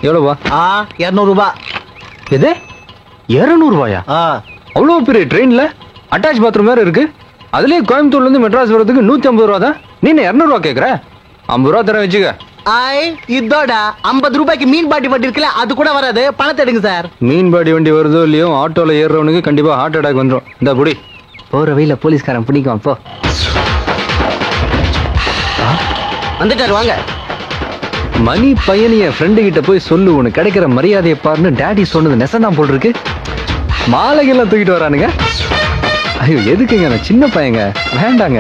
எவ்வளோவா ஆ இரநூறுபா எது இரநூறுவாயா ஆ அவ்வளோ பெரிய ட்ரெயின்ல அட்டாச் பாத்ரூம் வேற இருக்கு அதுலயே கோயம்புத்தூர்ல இருந்து மெட்ராஸ் வரதுக்கு நூத்தி ஐம்பது ரூபா தான் நீ என்ன இரநூறுவா கேக்குற ஐம்பது ரூபா தரேன் வச்சுக்க ஐ இதோட ஐம்பது ரூபாய்க்கு மீன் பாட்டி வட்டி இருக்குல்ல அது கூட வராது பணத்தை எடுங்க சார் மீன்பாடி வண்டி வருதோ இல்லையோ ஆட்டோல ஏறுறவனுக்கு கண்டிப்பா ஹார்ட் அட்டாக் வந்துடும் இந்த புடி போற வழியில போலீஸ்காரன் பிடிக்கும் போ வந்துட்டாரு வாங்க மணி பையன் என் ஃப்ரெண்டு கிட்ட போய் சொல்லு உனக்கு கிடைக்கிற மரியாதையை பாருன்னு டேடி சொன்னது நெசந்தான் போல் இருக்கு மாலைகள்லாம் தூக்கிட்டு வரானுங்க ஐயோ எதுக்குங்க நான் சின்ன பையங்க வேண்டாங்க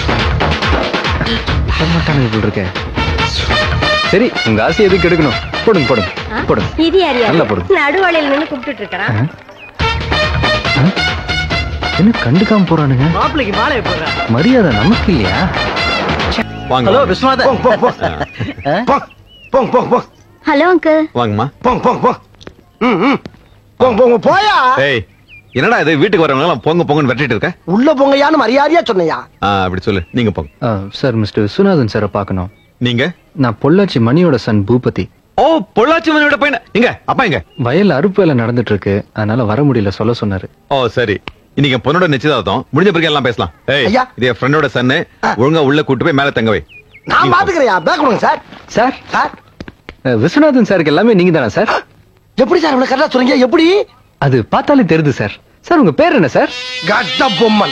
விட மாட்டானுங்க போல் இருக்க சரி உங்க ஆசை எதுக்கு எடுக்கணும் போடுங்க போடுங்க போடுங்க இது யார் நல்லா போடு. நடுவலையில நின்னு கூப்பிட்டுட்டு இருக்கிறான் ஆ? ஆ? என்ன கண்டுக்காம போறானுங்க மாப்பிளைக்கு மாலையை போடுறேன் மரியாதை நமக்கு இல்லையா வாங்க ஹலோ வாங்க. விஸ்வநாதன் போங்க போங்க போங்க போங்க ஹலோ அங்கிள் வாங்கம்மா போங்க போங்க போங்க ம் ம் போங்க போங்க போயா ஏய் என்னடா இது வீட்டுக்கு வரவங்க எல்லாம் பொங்க பொங்கன்னு வெட்டிட்டு இருக்க உள்ள போங்கயான்னு மரியாதையா சொன்னையா ஆ, அப்படி சொல்லு நீங்க போங்க ஆ, சார் மிஸ்டர் விஸ்வநாதன் சாரை பார்க்கணும் நீங்க நான் பொள்ளாச்சி மணியோட சன் பூபதி ஓ பொள்ளாச்சி மனைவிட பையன் எங்க அப்பா எங்க வயல்ல அறுப்பு வேலை நடந்துட்டு இருக்கு அதனால வர முடியல சொல்ல சொன்னாரு ஓ சரி இன்னைக்கு என் பொண்ணோட நிச்சயதார்த்தம் முடிஞ்ச பிறகு எல்லாம் பேசலாம் ஏய் ஐயா. இது என் ஃப்ரெண்டோட சன்னு ஒழுங்கா உள்ள கூட்டு போய் மேல தங்க வை நான் பாத்துக்கிறேயா பேக் கொடுங்க சார் சார் சார் அஹ், விஸ்வநாதன் சாருக்கு எல்லாமே நீங்க தானே சார் எப்படி சார் இவ்வளவு கரெக்டா சொல்றீங்க எப்படி அது பார்த்தாலே தெரியுது சார் சார் உங்க பேர் என்ன sir Kattabomman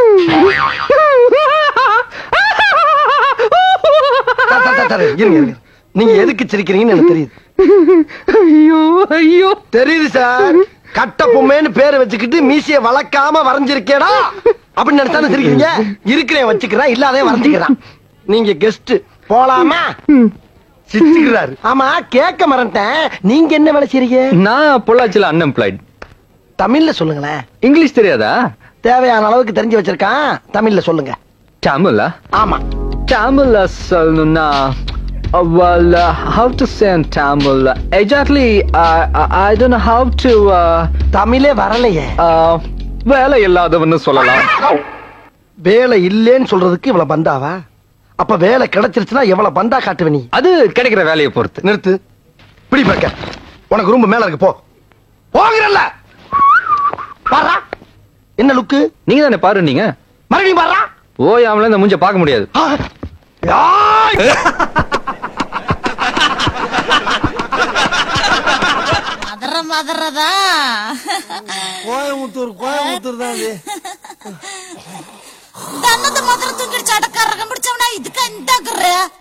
sir, sir, sir, sir, இருங்க, இருங்க. நீங்க எதுக்கு சிரிக்கிறீங்கன்னு எனக்கு தெரியுது ஐயோ ஐயோ தெரியுது சார் கட்ட பொம்மைன்னு பேரை வச்சுக்கிட்டு மீசைய வளர்க்காம வரைஞ்சிருக்கேடா அப்படின்னு நினைச்சானு சிரிக்கிறீங்க இருக்கிறேன் வச்சுக்கிறேன் இல்லாதே வரைஞ்சுக்கிறான் நீங்க கெஸ்ட் போலாமா சிரிச்சுக்கிறாரு ஆமா கேட்க மறந்துட்டேன் நீங்க என்ன வேலை செய்றீங்க நான் பொள்ளாச்சியில அன்எம்ப்ளாய்ட் தமிழ்ல சொல்லுங்களேன் இங்கிலீஷ் தெரியாதா தேவையான அளவுக்கு தெரிஞ்சு வச்சிருக்கான் தமிழ்ல சொல்லுங்க தமிழா ஆமா தமிழ்ல சொல்லணும்னா uh, well uh, how to say in Tamil exactly uh, I I don't know how to uh, தமிழே வரலையே uh, வேலை இல்லாதவன்னு சொல்லலாம் வேலை இல்லேன்னு சொல்றதுக்கு இவ்வளவு பந்தாவா அப்ப வேலை கிடைச்சிருச்சுன்னா எவ்வளவு பந்தா காட்டுவ நீ அது கிடைக்கிற வேலையை பொறுத்து நிறுத்து பிடி பார்க்க உனக்கு ரூம் மேல இருக்கு போ போகிறல்ல பாரா என்ன லுக்கு நீங்க தானே பாரு நீங்க மறுபடியும் பாரா ஓயாமல இந்த மூஞ்ச பார்க்க முடியாது மதற மதறதா கோயம்புத்தூர் கோயம்புத்தூர் தான் அது தன்னது மதுரை தூக்கிடுச்சு அடக்காரகம் பிடிச்சவனா இதுக்கு இந்த